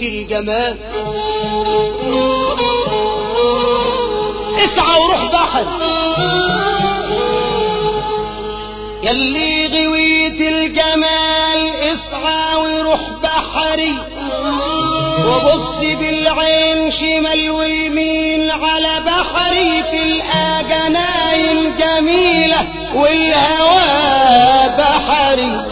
الجمال اسعى وروح بحر يلي غويت الجمال اسعى وروح بحري وبص بالعين شمال ويمين على بحري تلقى جناين جميلة والهوى بحري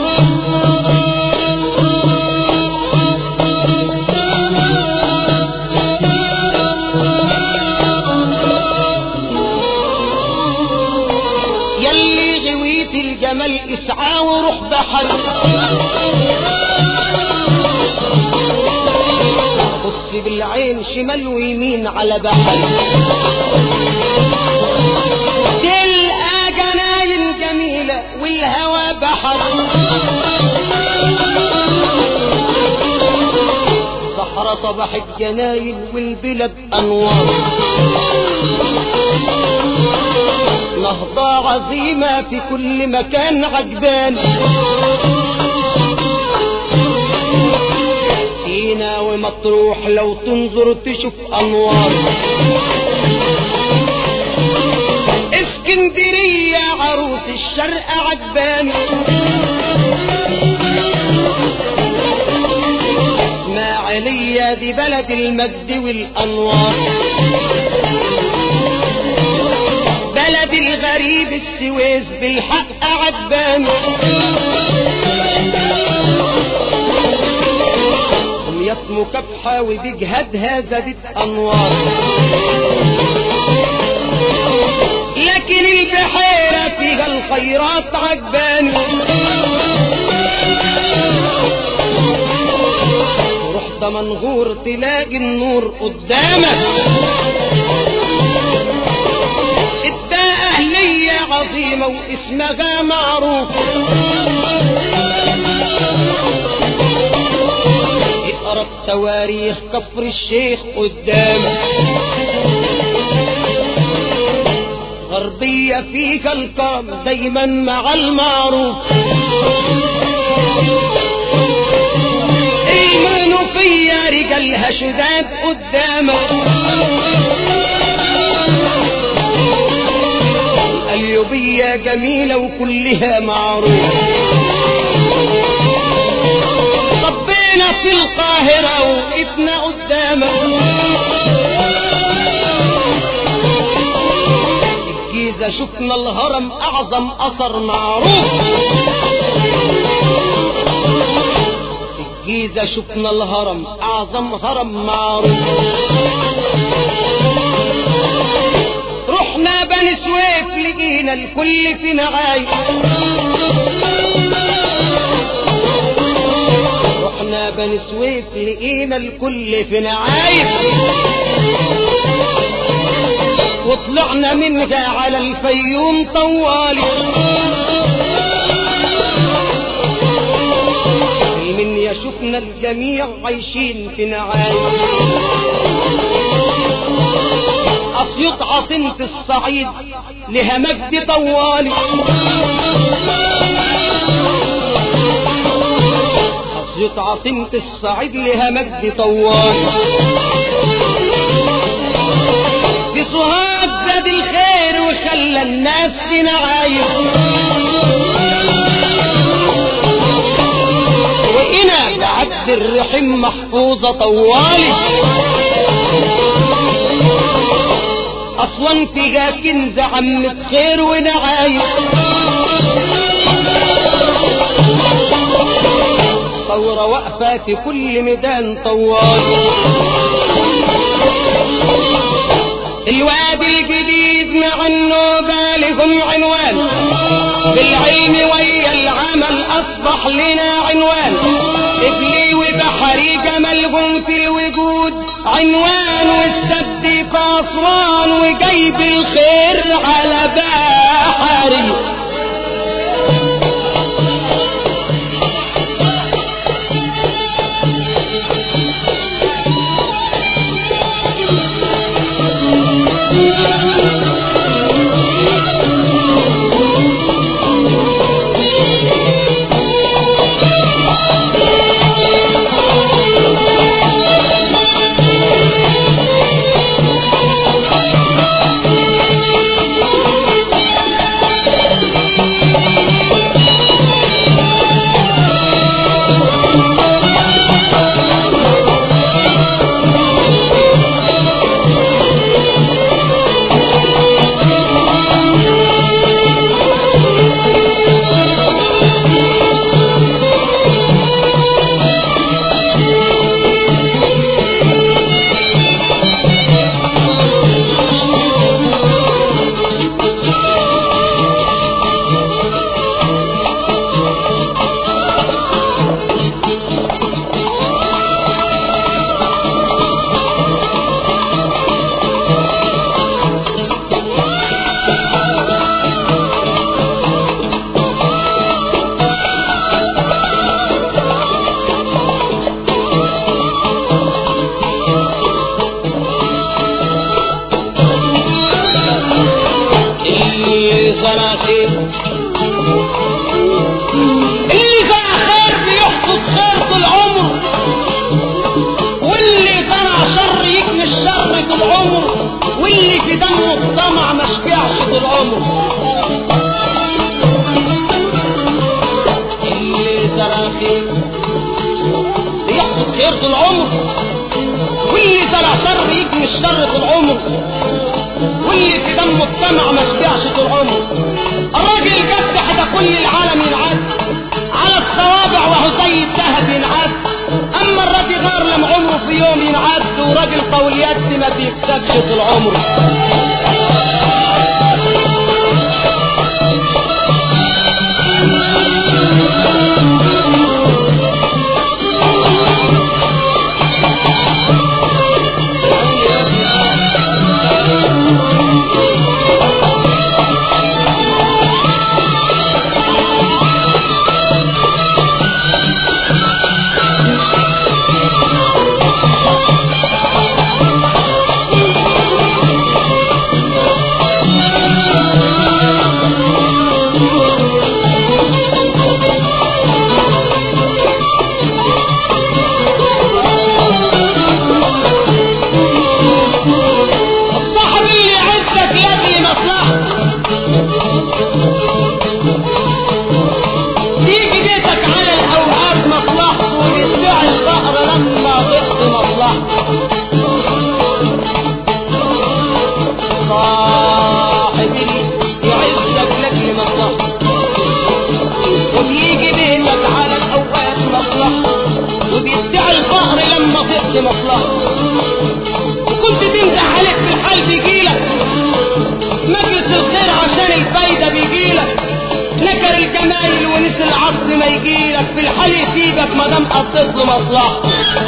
يلي غويت الجمال اسعى وروح بحري بص بالعين شمال ويمين على بحر تلقى جناين جميلة والهوى بحر صحراء صباح الجناين والبلد أنوار نهضة عظيمة في كل مكان عجبان سينا ومطروح لو تنظر تشوف انوار اسكندرية عروس الشرق عجبان اسماعيلية دي بلد المجد والانوار بلد الغريب السويس بالحق عجبان دمياط مكافحة وبجهادها زادت أنوار لكن البحيرة فيها الخيرات عجبان رحت منغور تلاقي النور قدامك ادى أهلية عظيمة واسمها معروف اقرا تواريخ كفر الشيخ قدامك غربية فيك الكرم دايما مع المعروف المنوفية رجالها شداد قدامك اليوبية جميلة وكلها معروف طبينا في القاهرة وقفنا قدامك الجيزة شفنا الهرم أعظم أثر معروف الجيزة شفنا الهرم أعظم هرم معروف رحنا بني سويف لقينا الكل في نعاي رحنا بني سويف لقينا الكل في نعاي وطلعنا منها على الفيوم طوالي من يشوفنا الجميع عايشين في نعاي أسيوط عاصمة الصعيد لها مجد طوالي أسيوط عاصمة الصعيد لها مجد طوالي في سوهاج زاد الخير وخلى الناس في نعايم وإنا بعد الرحم محفوظة طوالي أسوان فيها كنز عمة خير ونعايم ثورة واقفة في كل ميدان طوال الوادي الجديد مع النوبة لهم عنوان بالعلم ويا العمل أصبح لنا عنوان إبلي وبحري جمالهم في الوجود عنوان والسد في أسوان وجايب الخير على بحري بيحصد خير طول عمره واللي زرع شر يجني الشر طول عمره واللي في دمه الطمع ما شبعش طول عمره الراجل الجدح ده كل العالم ينعاد على الصوابع وهو زي الذهب ينعاد اما الراجل غار لم عمره في يوم ينعاد وراجل قول يد ما بيكسبش طول عمره الصاحب اللي عزك يدي مصلحة تيجي بيتك على الأوقات مصلحته ويدعي الظهر لما ضغط مصلحته صاحب اللي يعزك لك مصلحته وبيجي بيتك على الأوقات مصلحته وبيدعي الظهر لما ضغط مصلحته وكنت تمزح عليك في الحال بيجيلك مجلس الخير عشان الفايدة بيجيلك نكر الجمايل ونسي العرض ما يجيلك في الحال يسيبك ما دام قصدت له مصلحة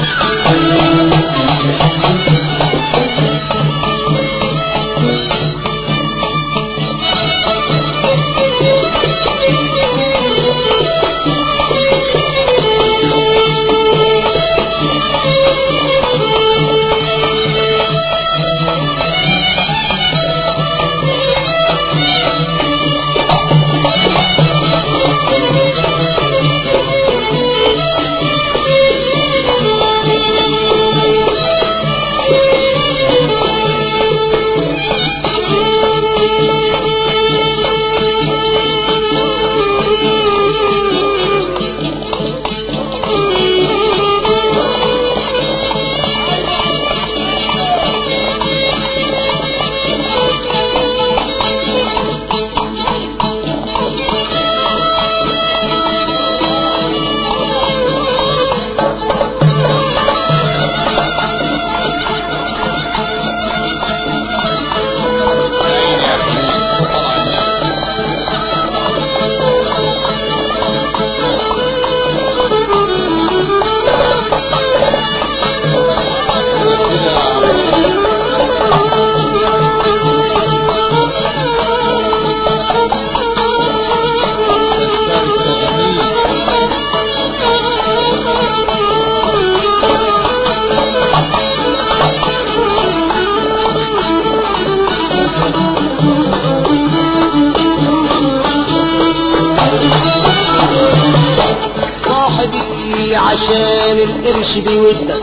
صاحبي عشان القرش بيودك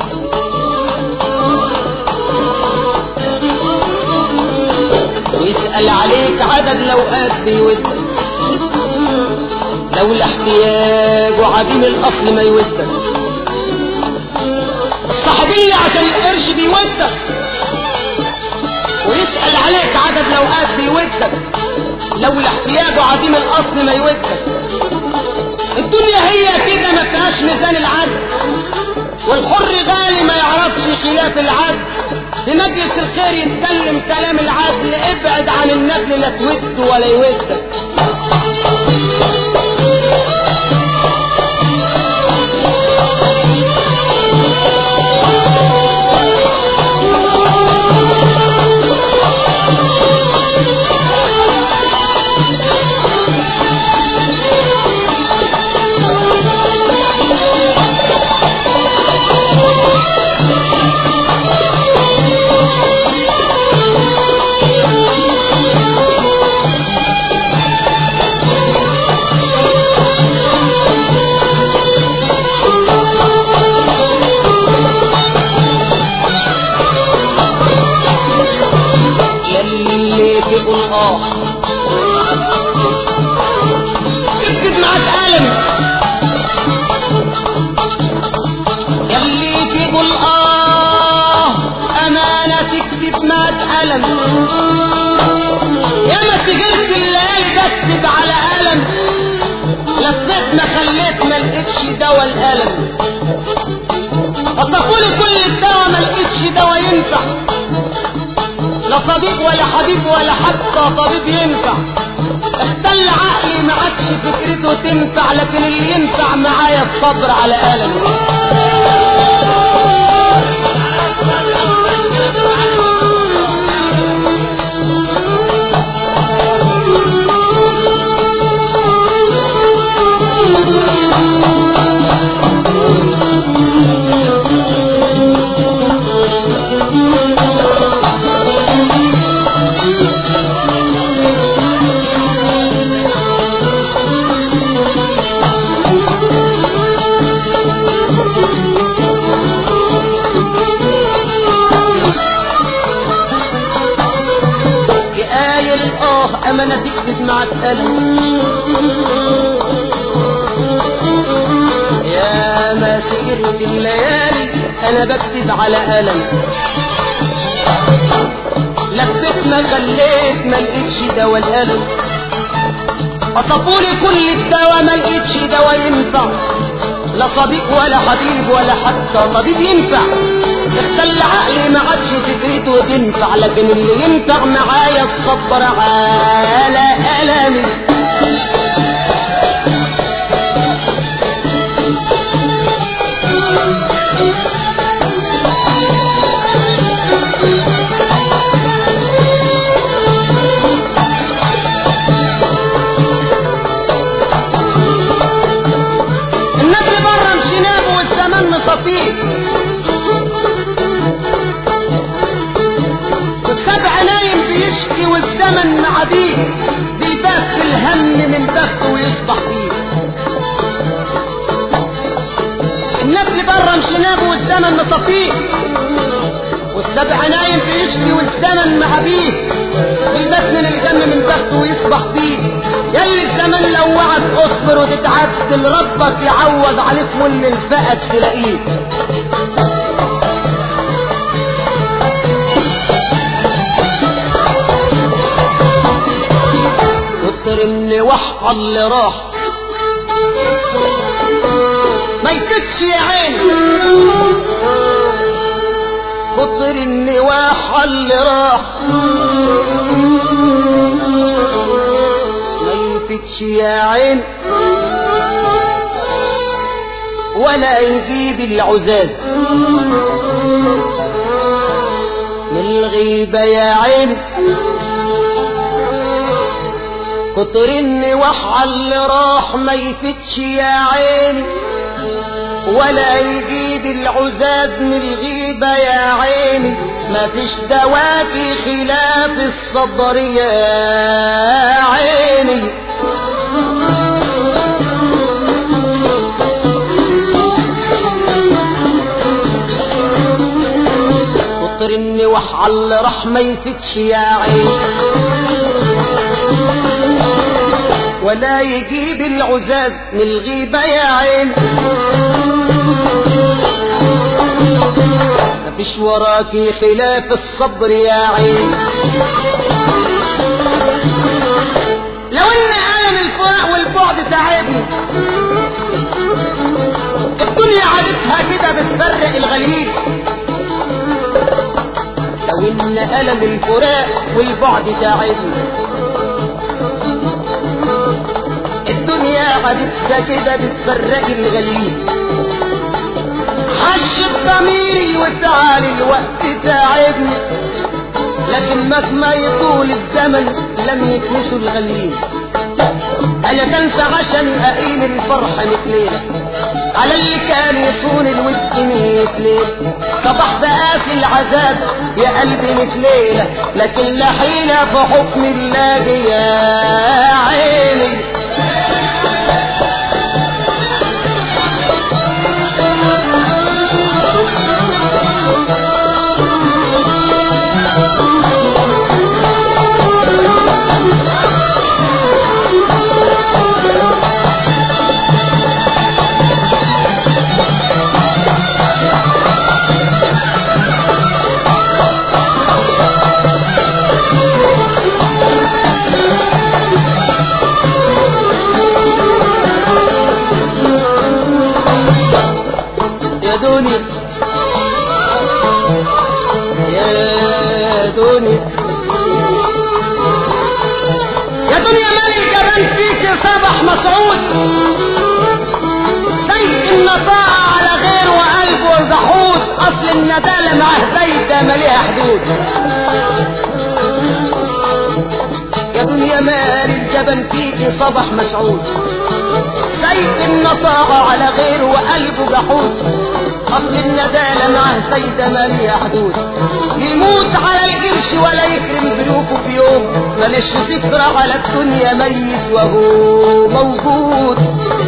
ويسأل عليك عدد الأوقات بيودك لو الاحتياج وعديم الأصل ما يودك الصاحبية عشان القرش بيودك ويسأل عليك عدد الأوقات بيودك لو الاحتياج وعديم الأصل ما يودك الدنيا هي كده ما فيهاش ميزان العدل والحر غالي ما يعرفش خلاف العدل في مجلس الخير يتكلم كلام العدل ابعد عن النقل لا تود ولا يودك ألم يا ما سجلت الليالي بكتب على ألم لفيت ما خليت ما لقيتش دوا الألم وصفولي كل الدوا ما لقيتش دوا ينفع لا صديق ولا حبيب ولا حتى طبيب ينفع اختل عقلي ما عادش فكرته تنفع لكن اللي ينفع معايا الصبر على ألمي قايل اه امانة تكتب مع الألم يا ما سهرت الليالي انا بكتب على ألم لفت ما خليت ما لقيتش دوا الألم قصفولي كل الدوا ما لقيتش دوا ينفع لا صديق ولا حبيب ولا حتى طبيب ينفع اختل عقلي ما عادش فكرته تنفع لكن اللي ينفع معايا الصبر على ألمي الناس اللي بره مشيناه والزمان مصفيه والسبع نايم بيشكي والزمن معديه بيبات في الهم من بخته ويصبح فيه الناس اللي بره مشيناه والزمن مصفيه والسبع نايم بيشكي والزمن معديه بيبات من الجم من بخته ويصبح فيه يلي الزمن لو وعد اصبر وتتعدل ربك يعوض عليك واللي الفقد تلاقيه كتر اللي وحق اللي راح ما يفتش يا عيني كتر النواح اللي راح ما يفتش يا عين ولا يجيب العزاز من الغيبة يا عين كتر النواح اللي راح ما يفتش يا عيني ولا يجيب العزاز من الغيبة يا عيني ما فيش دواكي خلاف الصبر يا عيني كتر النواح اللي راح ما يفتش يا عيني ولا يجيب العزاز من الغيبة يا عين مفيش وراكي خلاف الصبر يا عين لو ان ألم الفراق والبعد تعبني الدنيا عادتها كده بتفرق الغليل لو ان ألم الفراق والبعد تعبني الدنيا عادتها كده بتفرق الغليل حش ضميري وتعالي الوقت تعبني لكن مهما يطول الزمن لم يكنسوا الغليل انا كان في عشمي اقيم الفرح مثلينا على اللي كان يصون الود مثلينا صبح بقاسي العذاب يا قلبي مثلينا لكن لا حيلة في حكم الله يا عيني دنيا يا دنيا يا دنيا مال الجبل فيك صبح مسعود زي النطاعة على غير وقلبه جحود اصل الندالة معاه زايدة ماليها حدود يا دنيا مال الجبل فيك صبح مسعود زي النطاعة على غير وقلبه جحود اصل الندالة معاه زايدة ماليها حدود يموت على القرش ولا يكرم ضيوفه في يوم مالش ذكرى على الدنيا ميت وهو موجود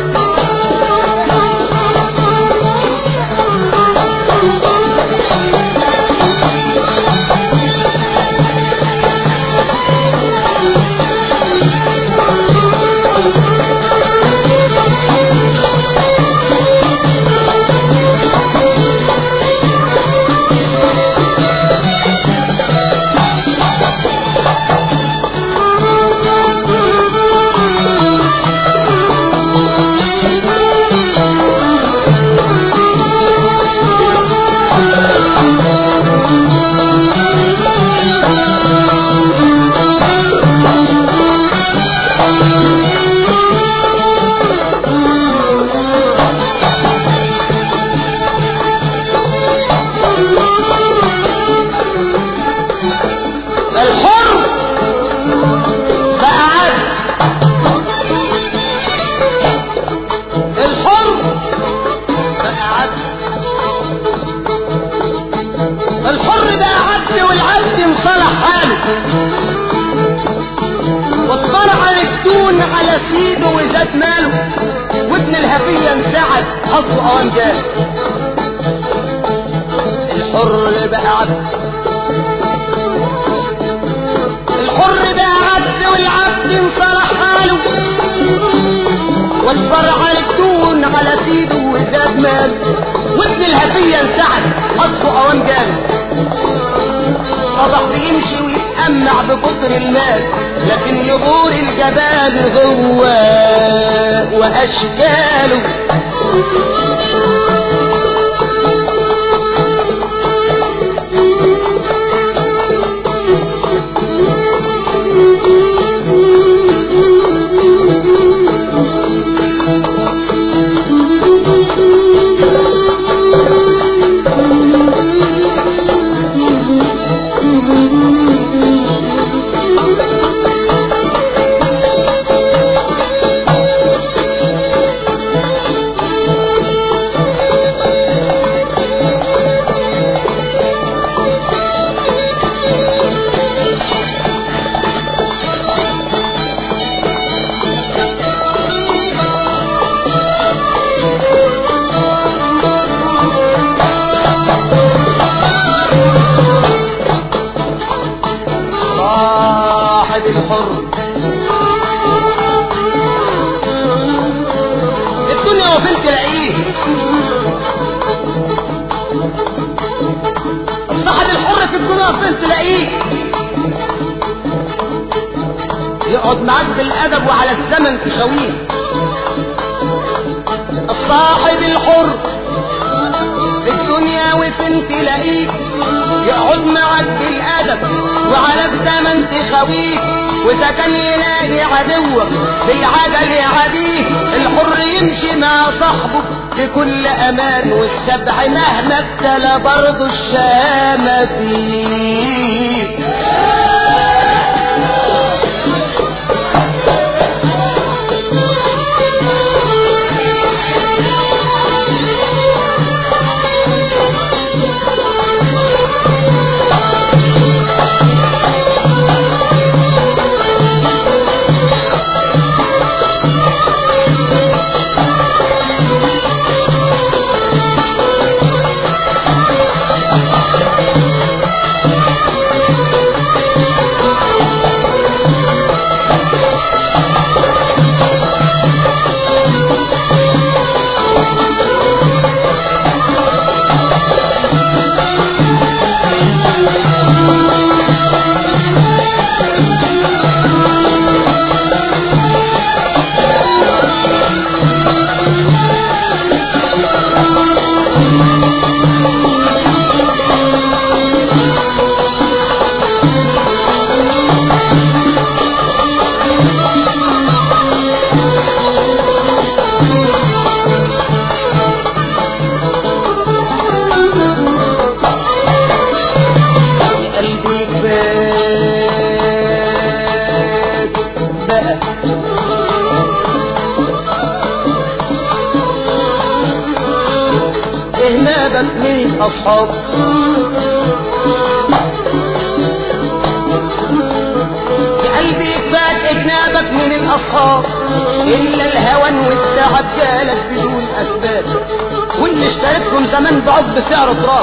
الحر بقى عبد الحر بقى عبد الحر بقى عبد والعبد انصلح حاله واطلع الدون على سيده وزاد ماله وابن الهفية انسعد حظه اوام جاله الحر بقى عبد الحر بقى عبد والعبد انصلح حاله واتفرع الدون على سيده وزاد مال وابن الهفية انسعد حظه اوام جاله صبح بيمشي ويتأمع بكتر المال لكن يغور الجبال جواه واشكاله صاحب الحر الدنيا وفين تلاقيه صاحب الحر في الدنيا وفين تلاقيه يقعد معاك بالادب وعلى الزمن تشاويه الصاحب الحر في الدنيا وفين تلاقيه يقعد معك بالادب وعلى الزمن تخويه واذا كان يلاقي عدوك بالعجل يعديه الحر يمشي مع صاحبه بكل امان والسبع مهما ابتلى برضه الشامة فيه اهنابك من الاصحاب يا قلبي يكفاك اجنابك من الاصحاب الا الهوى والتعب جالك بدون اسباب واللي اشتريتهم زمان بعض بسعر تراب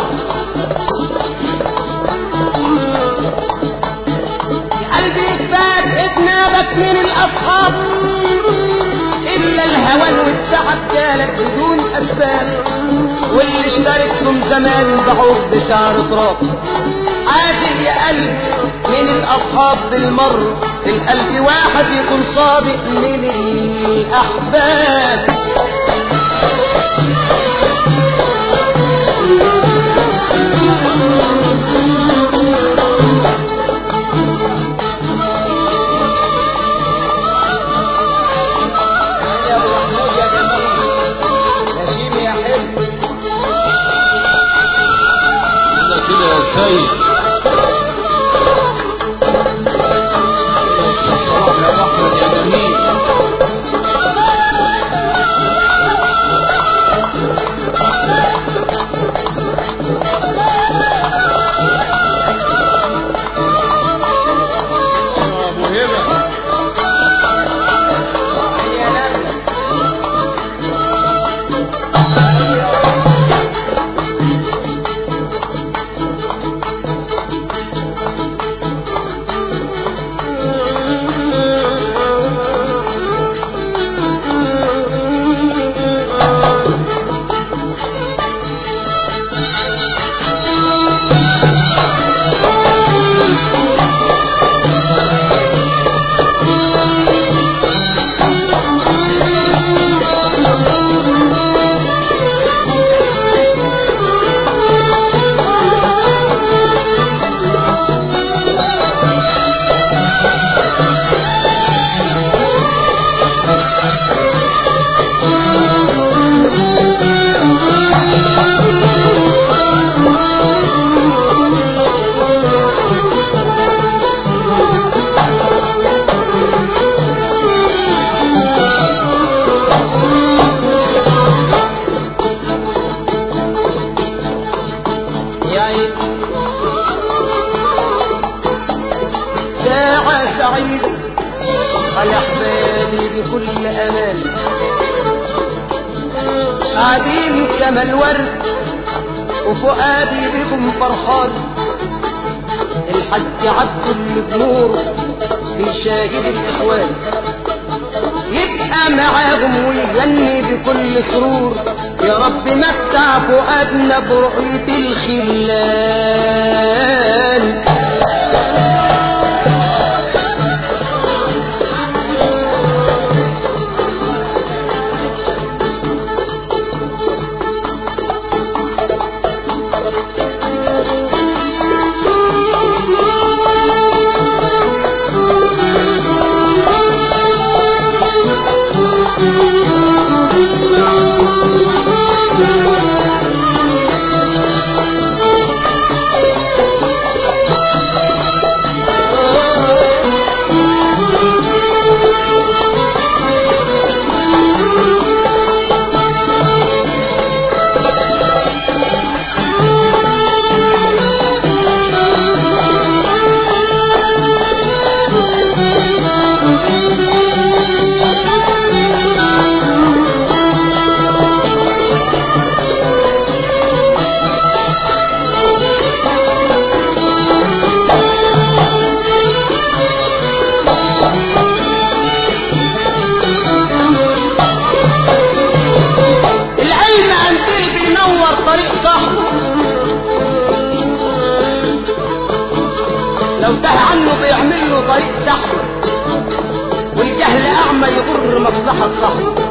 يا قلبي يكفاك اجنابك من الاصحاب الا الهوى والتعب جالك بدون اسباب واللي اشتريتهم زمان بعوض بسعر تراب عادل يا قلب من الاصحاب بالمر في القلب واحد يكون صادق من الاحباب يا ابو محمود يا جميل نسيم يا حلو كده كده يا سيد صلاح يا احمد يا جميل يا ابو هبه يا نبي يا عيد ساعة سعيدة على أحبابي بكل أمان قاعدين كما الورد وفؤادي بكم فرحان الحج عبد اللي بنوره بيشاهد الإخوان يبقى معاهم ويغني بكل سرور يا رب متع فؤادنا برؤية الخلان العلم عندي بينور طريق صاحبه لو تاه عنه بيعمل له طريق سحبه والجهل اعمى يضر مصلحة صاحبه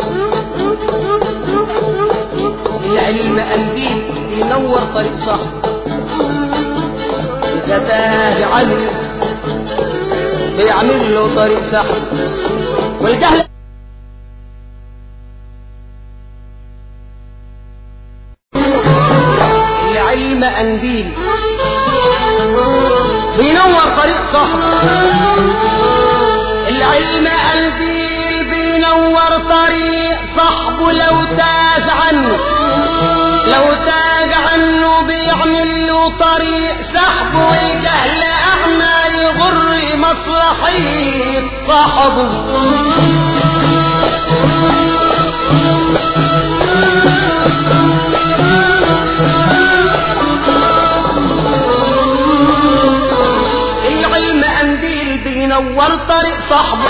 العلم قنديل بينور طريق صاحبه إذا تاه عنه بيعمل له طريق سحبه والجهل العلم قنديل بينور طريق صاحب العلم قنديل بينور طريق صاحبه لو تاز عنه لو تاج عنه بيعمل له طريق سحب والجهل أعمى يغر مصلحية صاحبه العلم قنديل بينور طريق صاحبه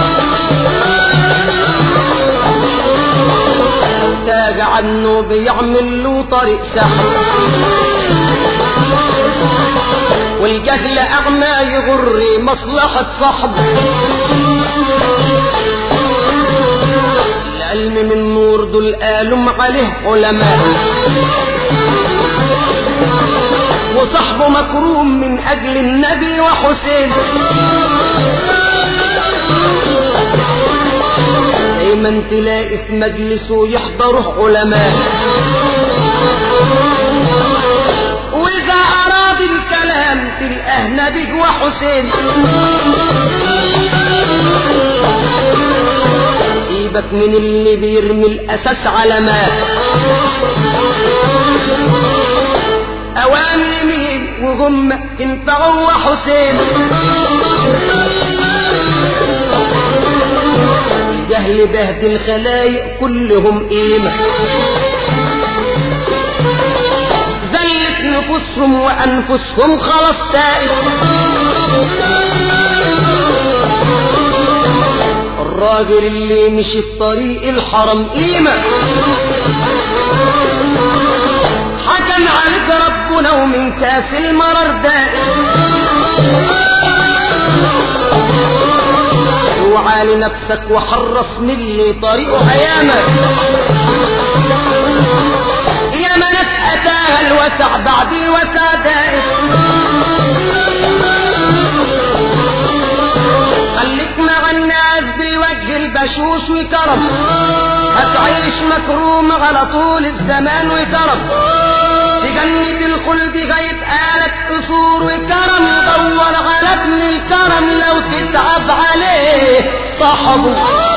تاج عنه بيعمل له طريق سحب والجهل أعمى يغر مصلحة صاحبه العلم من نور دول قالوا عليه علماء وصحبه مكروم من أجل النبي وحسين دايما تلاقي في مجلسه يحضره علماء وإذا أراد الكلام تلقاه نبي وحسين سيبك من اللي بيرمي الأساس على ماء أوامر مين وهم انت هو حسين جهل بهد الخلايق كلهم قيمة زلت نفوسهم وأنفسهم خلاص تائب الراجل اللي مشي في طريق الحرم قيمة حكم عليك ربنا ومن كاس المرر دائم اوعى لنفسك وحرص من اللي طريقه هيامك يا منك اتاها الوسع بعد الوسع دائم خليك مع الناس بالوجه البشوش وكرم هتعيش مكروم على طول الزمان وكرم في جنة الخلد غيب آلك قصور وكرم دور على ابن الكرم لو تتعب عليه صاحبه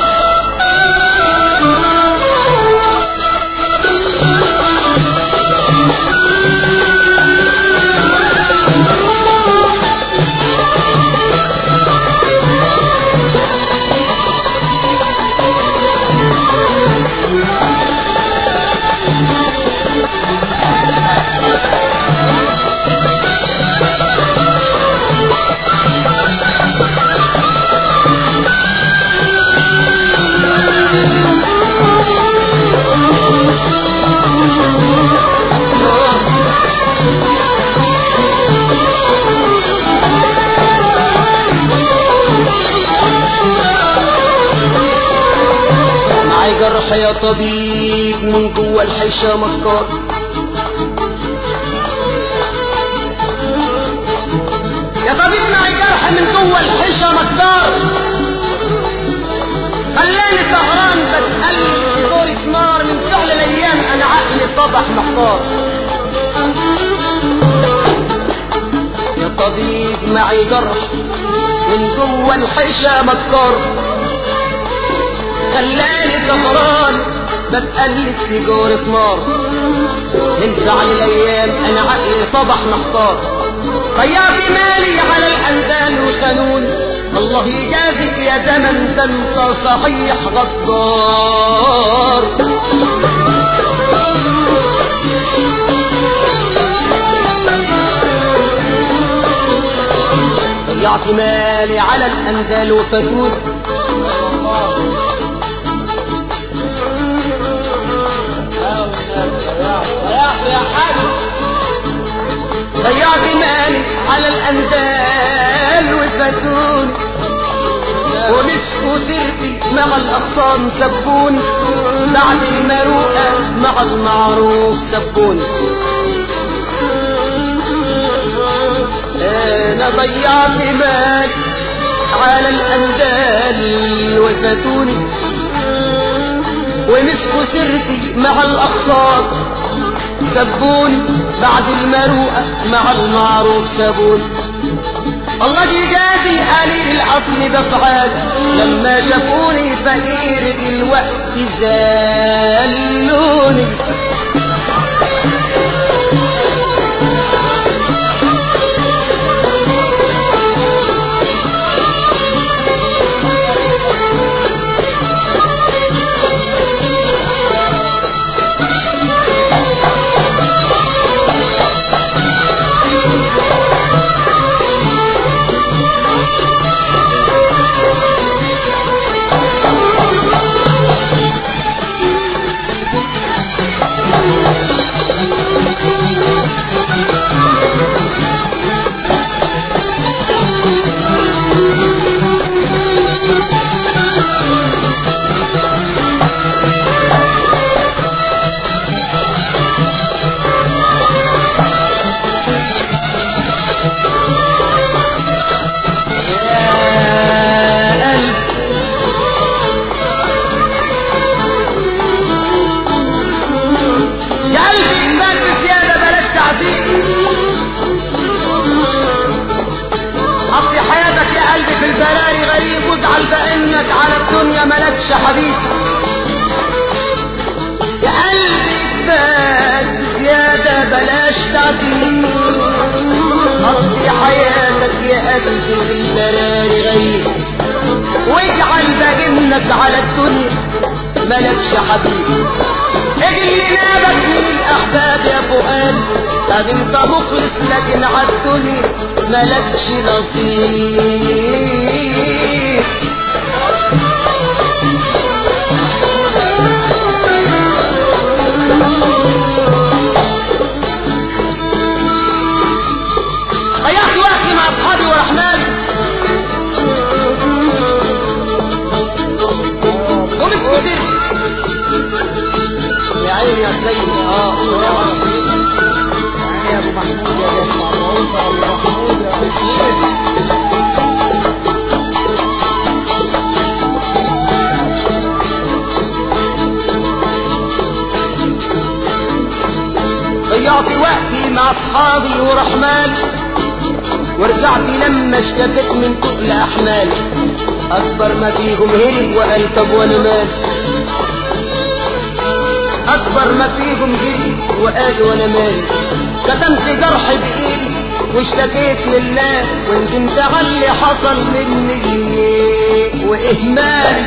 معي جرح يا طبيب من جوه الحيشة مكار يا طبيب معي جرح من جوه الحيشة مكار خلاني سهران بتقلب في دورة نار من فعل الايام انا عقلي صبح محتار يا طبيب معي جرح من جوه الحيشة مكار خلاني سهران بتقلب في جورة نار من فعل الايام انا عقلي صبح محتار ضيعت مالي على الانزال وقانون الله يجازيك يا زمن ده انت صحيح غدار ضيعت مالي على الأندال وفتوت ضيعت مالي على الأندال وفتون ومسكوا سيرتي مع الأخصام سبوني بعد المروءة مع المعروف سبوني انا ضيعت مالي على الاندال وفتوني ومسكوا سرتي مع الاخصام سبوني بعد المروءة مع المعروف سابوني الله يجازي قليل العصم بفعال لما شافوني فقير الوقت زالوني مالكش حبيب يا قلبي كفاك زيادة بلاش تعديل قضي حياتك يا قلبي في البراري غيب واجعل باجنك على الدنيا مالكش حبيب اجي نابك من الاحباب يا فؤاد قد انت مخلص لكن على الدنيا مالكش نصيب ضيعت وقتي مع اصحابي ورحمالي ومسكت يا عيني يا سيدي اه يا ابو محمود يا ابو معروف يا ابو محمود يا ابو سيد ضيعت وقتي مع اصحابي ورحمالي ورجعت لما اشتكت من تقل احمالي اكبر ما فيهم هرب وقال طب وانا مالي اكبر ما فيهم هرب وقال وانا مالي كتمت جرح بايدي واشتكيت لله وندمت على اللي حصل مني واهمالي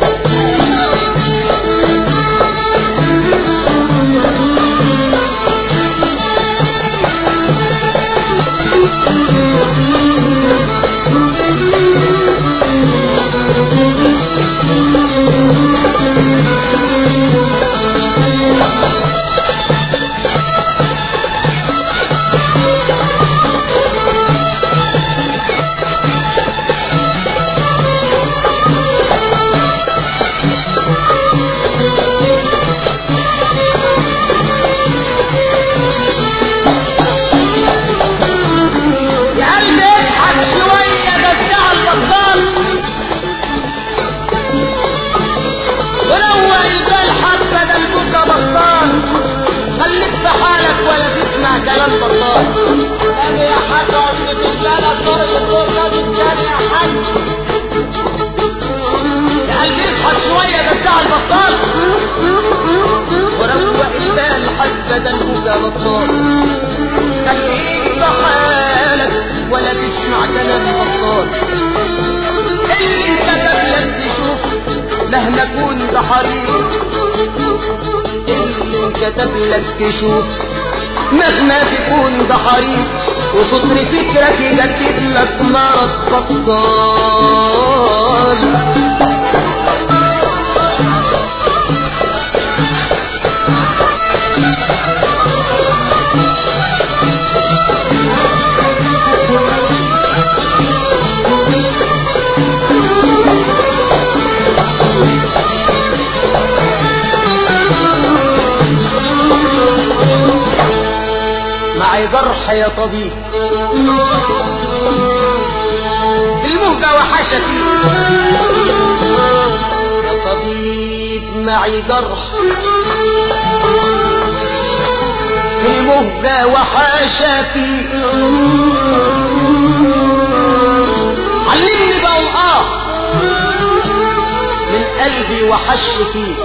يا قلبي اضحك شوية بس على البطال ولو البال حبة ده البكا بطال خليك في حالك ولا تسمع كلام بطال يا حاج عشرة رجالة صار الدور ده رجالة يا حاج يا قلبي اضحك شوية بس على البطال ولو البال حبة ده البكا بطال خليك في حالك ولا تسمع كلام بطال اللي انكتب لك تشوف مهما كون ده حريص اللي انكتب لك تشوف مهما تكون ده حريص وكتر فكرك يجدد لك مرض بطال معي جرح يا طبيب المهجة وحشتي يا طبيب معي جرح المهجة وحشتي علمني بقى اه من قلبي وحش فيه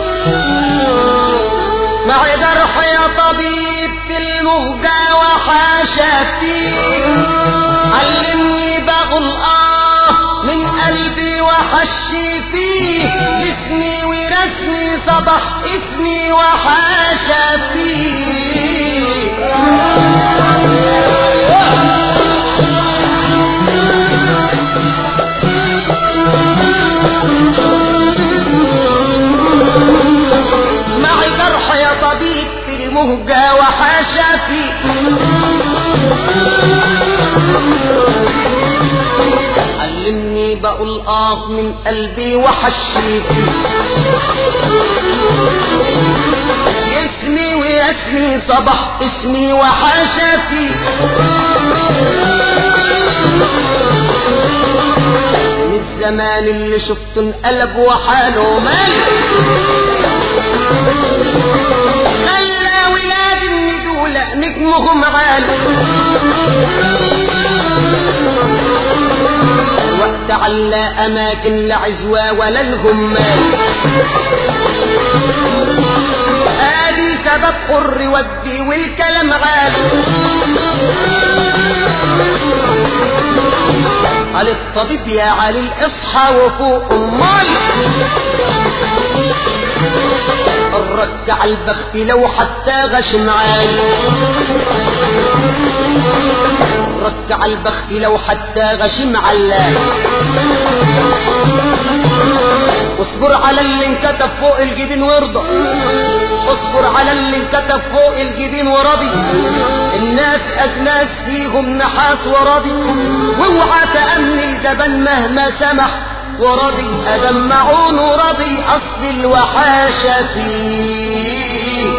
معي جرح يا طبيب في المهجة وحاشتي علمني بغل آه من قلبي وحشي فيه اسمي ورسمي صبح اسمي وحاشا فيه معي جرح يا طبيب في المهجة وحاشا فيه علمني بقول آه من قلبي وحشي فيه اسمي واسمي صبح اسمي وحاشا فيه من الزمان اللي شفته انقلب وحاله مال خلى ولاد الندولة نجمهم عالي وقت لعل أماكن العزوى ولا الغمال ادي سبب حر ودي والكلام غالي قال الطبيب يا علي الاصحى وفوق امال الرد على البخت لو حتى غش معاي رد على البخت لو حتى غش معلاي اصبر على اللي انكتب فوق الجبين وارضى اصبر على اللي انكتب فوق الجبين ورضي الناس اجناس فيهم نحاس ورضي واوعى تأمل جبان مهما سمح ورضي ادمعون ورضي اصل الوحاشة فيه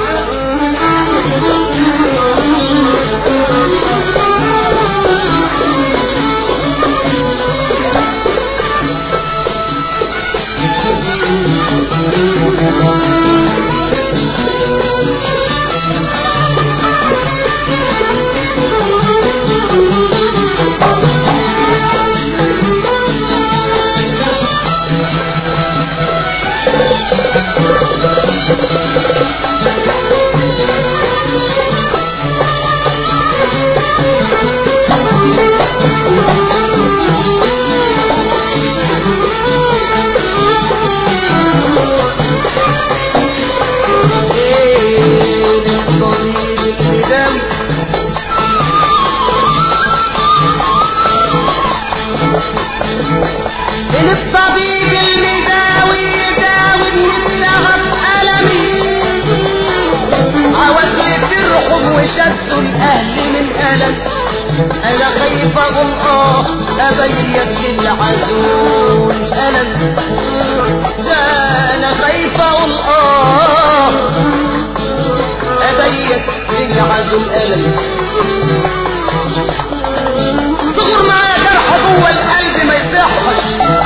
ايه الطبيب النداوي من الطبيب المداوي يداوي من اللهب ألمي عاوز يفرحهم وشدوا الأهل من ألم أنا خايف أقول آه أبيت للعدو الألم ده أنا خايف أقول آه أبيت للعدو الألم صغر معايا جرح جوه القلب ما يصحش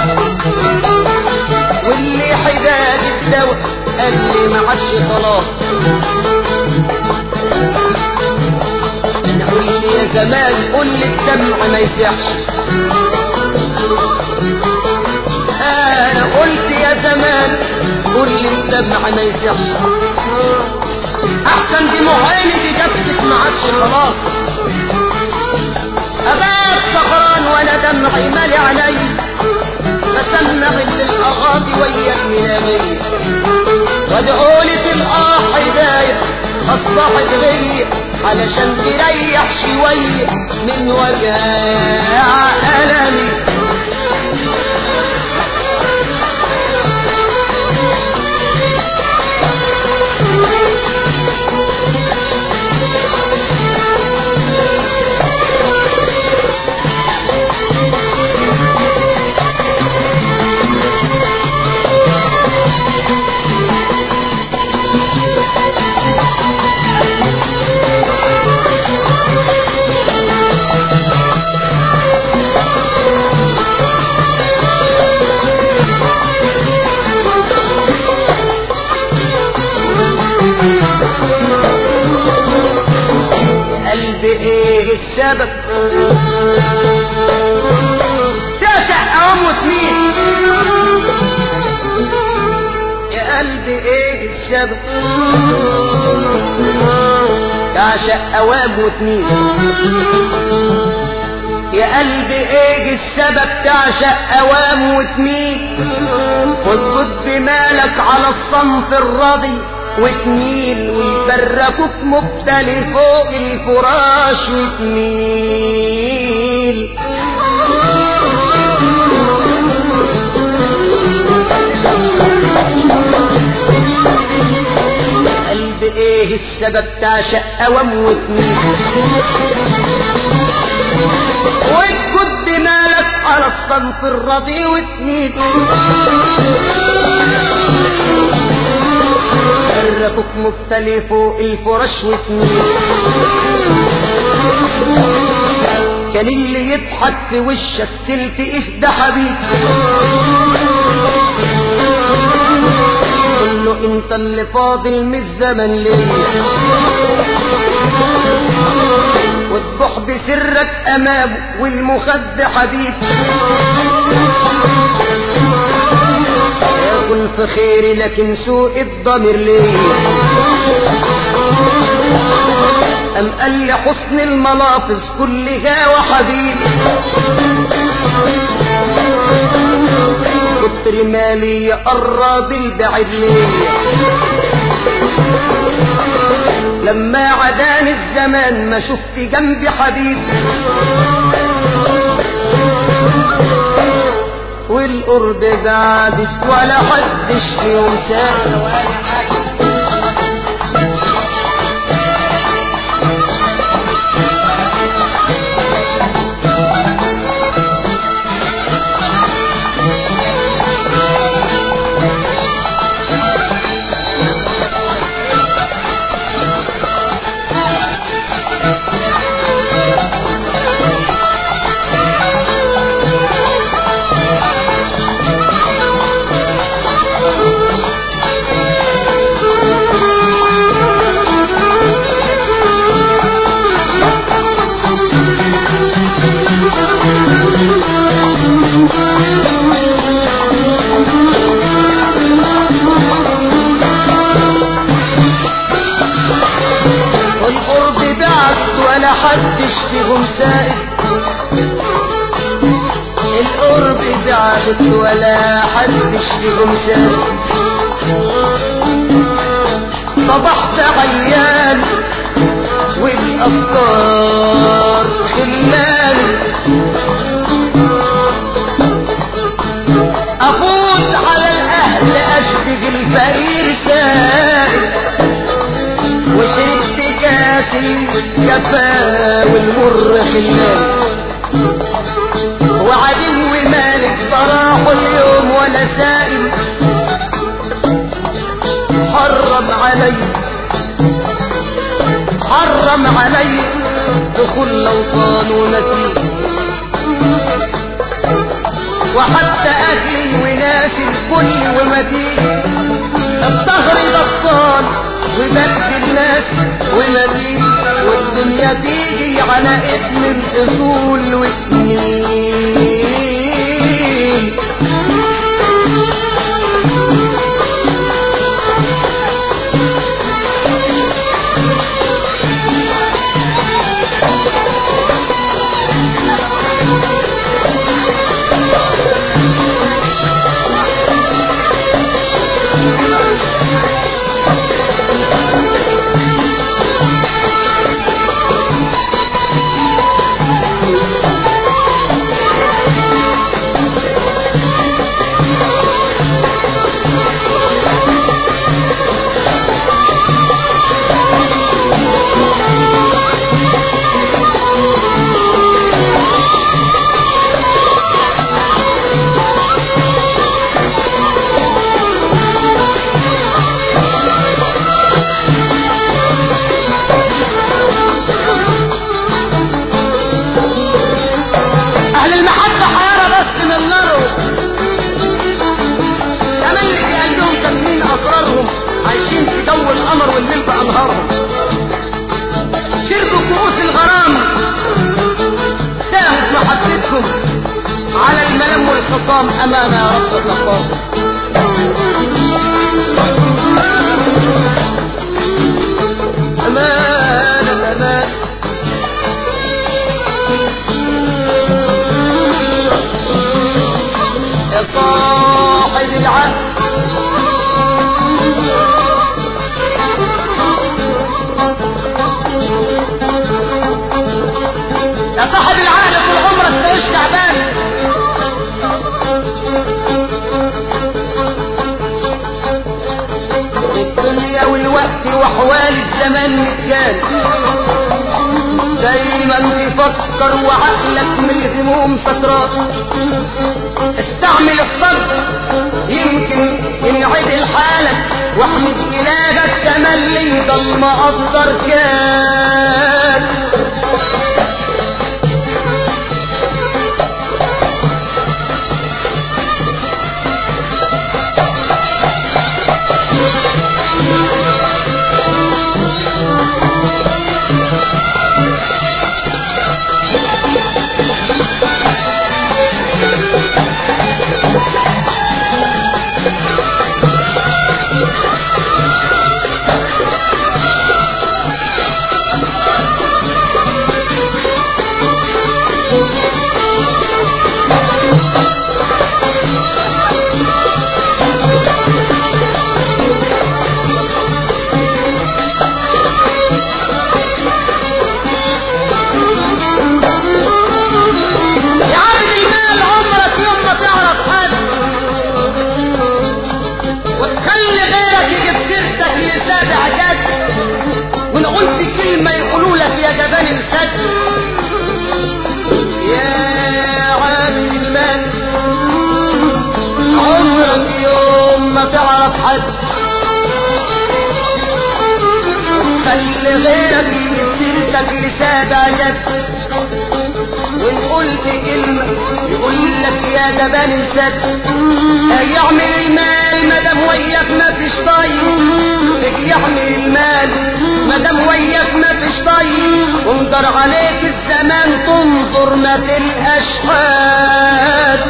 واللي حداد الدواء قال لي ما عادش خلاص انا قلت يا زمان قول لي الدمع ما يصحش انا قلت يا زمان قول لي الدمع ما يصحش احسن دي معاني دي جبتك ما عادش خلاص أبات سهران وأنا دمعي مالي علي بسمع للأغاضي ويا المنامية وادعولي تلقى هداية أصبحت غير علشان تريح شوية من وجع ألمي قلبي ايه السبب تسع قوم واتنين يا قلبي ايه السبب تعشق اوام واتنين يا قلبي ايه السبب تعشق اوام واتنين واسجد بمالك على الصنف الراضي وتميل ويبركوك مبتلي فوق الفراش وتميل قلب ايه السبب تعشق اوام وتميل واسكت بمالك على الصنف الرضي وتميل حركك مبتلي فوق الفرش وتميل كان اللي يضحك في وشك تلتقيه ده حبيب قول له انت اللي فاضل من الزمن ليا واذبح بسرك امامه والمخد حبيب ياكل في خيري لكن سوء الضمير ليه أم قال لي حسن الملافظ كلها وحبيب كتر مالي يقرب البعيد ليه لما عداني الزمان ما شفت جنبي حبيب والقرب بعدت ولا حدش فيهم ساعة والقرب بعدت ولا حدش فيهم سائد القرب بعدت ولا حدش فيهم سائد صبحت عيان والأفكار خلال أفوت على الأهل أشبك الفقير سائل وشربت كاس الجفا والمر خلال وعدو مالك صراح اليوم ولا سائل حرم علي حرم علي دخول لوطان ونسيب وحتى أهلي وناس الكل ومدين الظهر بطال وبد الناس ومدين والدنيا تيجي على اسم الأصول وسنين أهل المحبة حيارة بس من ناره تملك قلبهم كاتمين أسرارهم عايشين في جو القمر والليل بأنهارهم شربوا كؤوس الغرام تاهوا في محبتهم على الملم والخصام أمام يا رب الغفار أمان الأمان يا صاحب العهد يا صاحب العقل طول عمرك تعيش تعبان الدنيا والوقت وحوال الزمان متجان دايما تفكر وعقلك من الهموم سكران استعمل الصبر يمكن ينعدل حالك واحمد الهك كمان لي ضل مقدر كان كلمة يقولوا لك يا جبان الفجر يا عامل المال عمرك يوم ما تعرف حد خلي غيرك يسيرتك لسابع جد وان قلت كلمة يقول لك يا جبان الزد يعمل المال مدام وياك ما فيش طيب يعمل المال مدام وياك ما فيش طيب وانظر عليك الزمان تنظر ما تلقاش حد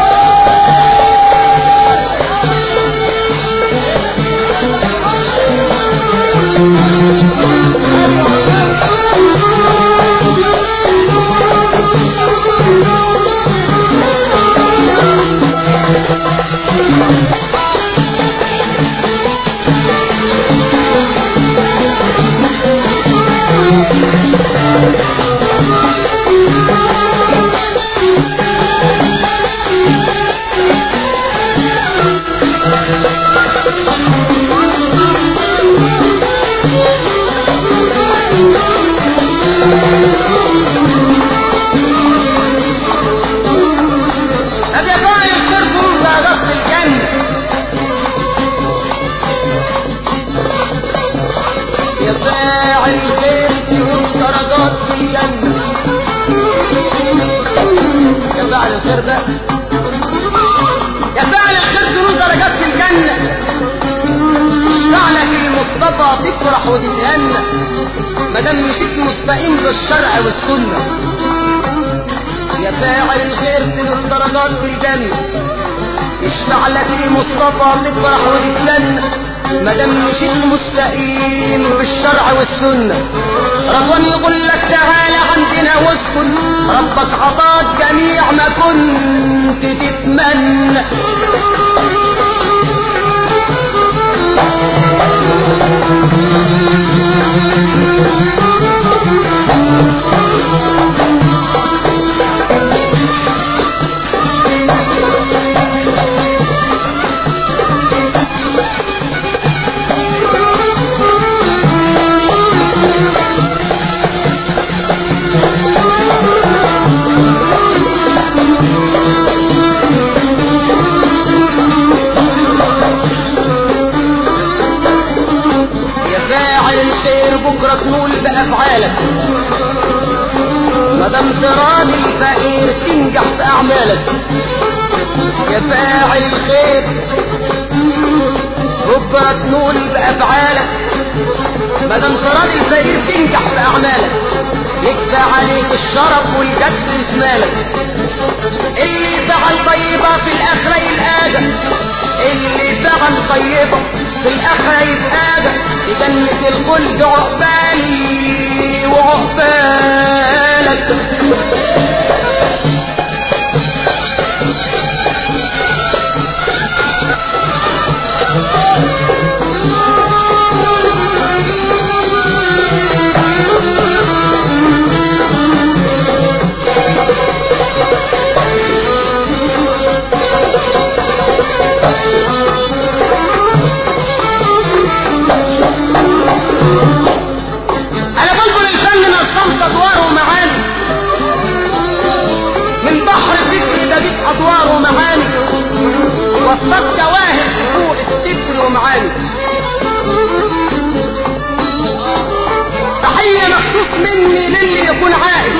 أبي فاعل الخير على غصب الجنة يا فاعل الخير تقول درجات في الجنة يا فاعل الخير بقى يا فاعل الخير تقول درجات في الجنة فعلك المصطفى تفرح وتتهنى مادام مشيت مستقيم بالشرع والسنه يا فاعل الخير تنول درجات في الجنة اشفع لك المصطفى تفرح وتتلنى مادام مشيت مستقيم بالشرع والسنة رضوان يقول لك تعالى عندنا واسكن ربك عطاك جميع ما كنت تتمنى يا فاعل الخير بكرة تنول بأفعالك مادام تراضي الفقير تنجح في أعمالك يا فاعل الخير بكرة تنول بأفعالك مادام تراضي الفقير تنجح في أعمالك يكفى عليك الشرف والجد لسمالك اللي فعل طيبة في الآخرة يلقاك اللي فعل طيبة في الآخرة يبقاك في جنة الخلد عقبالي وعقبالك انا بلبل الفن نظمت ادواره معاني من بحر فكري بجيب ادواره معاني وسطت جواهر فوق الستر ومعاني تحية مخصوص مني للي يكون عاقل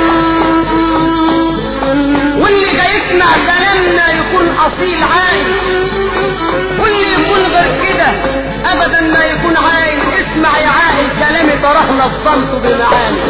واللي جاي يسمع كلامنا يكون اصيل عاقل واللي يكون غير كده ابدا ما يكون عاقل اسمع يا عاقل كلامي طرحنا الصمت بمعاني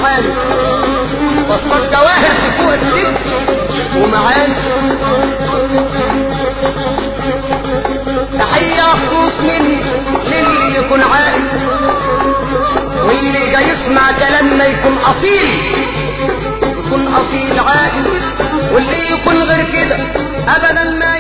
عالي وسط جواهر في فوق الست ومعاني تحية خصوص مني للي يكون عاقل واللي جاي يسمع كلامنا يكون أصيل يكون أصيل عاقل واللي يكون غير كده أبدا ما